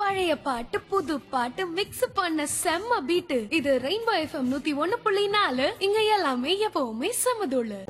பழைய பாட்டு புது பாட்டு மிக்ஸ் பண்ண செம்ம பீட்டு இது ரெயின்போ எஃப்எம் நூத்தி ஒன்னு புள்ளி நாலு இங்க எல்லாமே எப்பவுமே செமதுள்ளு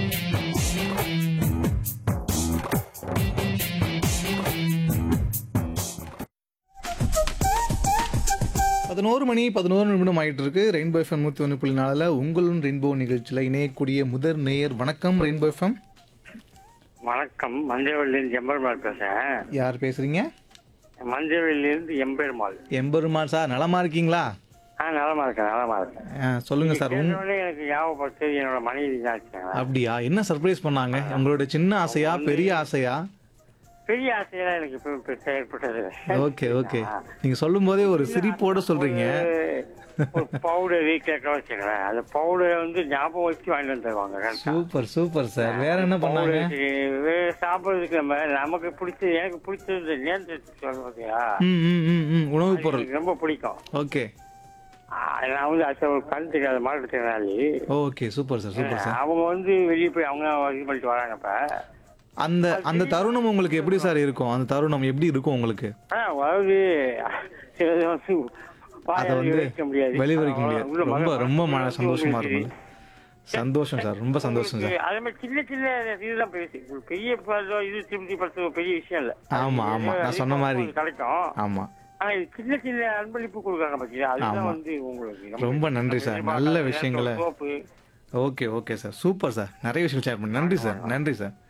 பதினோரு மணி பதினோரு நிமிடம் ஆயிட்டு இருக்கு ரெயின்போ எஃப்எம் நூற்றி ஒன்று புள்ளி நாலில் உங்களும் ரெயின்போ நிகழ்ச்சியில் இணையக்கூடிய முதல் நேயர் வணக்கம் ரெயின்போ எஃப்எம் வணக்கம் மஞ்சவெளியிலிருந்து எம்பெருமாள் பேசுறேன் யார் பேசுறீங்க மஞ்சவெளியிலிருந்து எம்பெருமாள் எம்பெருமாள் சார் நலமா இருக்கீங்களா ஆ நலமா இருக்கேன் நலமா இருக்கேன் ஆ, சொல்லுங்க சார் உங் கேட்டவுடனே எனக்கு ஞாபகப்படுத்து என்னோட மனைவி தான் இருக்காங்க அப்படியா என்ன சர்ப்ரைஸ் பண்ணாங்க உங்களோட சின்ன ஆசையா பெரிய ஆசையா பெரிய ஆசையெல்லாம் எனக்கு இப்போ பெருசாக ஏற்பட்டது ஓகே ஓகே நீங்க சொல்லும் போதே ஒரு சிரிப்போட சொல்றீங்க ஒரு பவுடர் வீட்டில் வச்சுக்கிறேன் அந்த பவுடரை வந்து ஞாபகம் வச்சு வாங்கிட்டு வந்து தருவாங்க கரெக்டா சூப்பர் சூப்பர் சார் வேற என்ன பண்ணாங்க பவுடர் சாப்பிட்றதுக்கு நம்ம நமக்கு பிடிச்சது எனக்கு பிடிச்சது நேர்ந்து சொல்லுவாங்க ம் ம் ம் ம் உணவுப் பொருள் எனக்கு ரொம்ப பிடிக்கும் ஓகே ஆ, நான் வந்து அது ஒரு கண் தெரியாத மாற்றுத்திறனாளி okay super sir super sir அவங்க வந்து வெளியே போய் அவங்க இது பண்ணிட்டு வராங்க இப்ப அந்த அந்த தருணம் உங்களுக்கு எப்படி சார் இருக்கும் அந்த தருணம் எப்படி இருக்கும் உங்களுக்கு ஆ, அதாவது சிலது வந்து அதை வாயால வந்து விவரிக்க முடியாது வெளிவரிக்க முடியாது உள்ள ரொம்ப மக- ரொம்ப மன உங்களுக்கு சந்தோஷமா இருக்கும் சந்தோஷம் சார் ரொம்ப சந்தோஷம் சார் அதே மாதிரி சின்ன சின்ன இதுதான் பெருசு ஒரு பெரிய படம் இது திருப்தி படுத்த பெரிய விஷயம் இல்ல ஆமா, ஆமா. நான் சொன்ன மாதிரி. அது கிடைக்கும் ஆமா ஆனா இது சின்ன சின்ன அன்பளிப்பு கொடுக்குறாங்க பாத்தீங்களா அதுதான் ஆமா. வந்து உங்களுக்கு ரொம்ப நன்றி சார். நல்ல விஷயங்களை- சோப்பு okay okay sir super sir நிறைய விஷயம் ஷேர் பண்ணி நன்றி சார் நன்றி சார்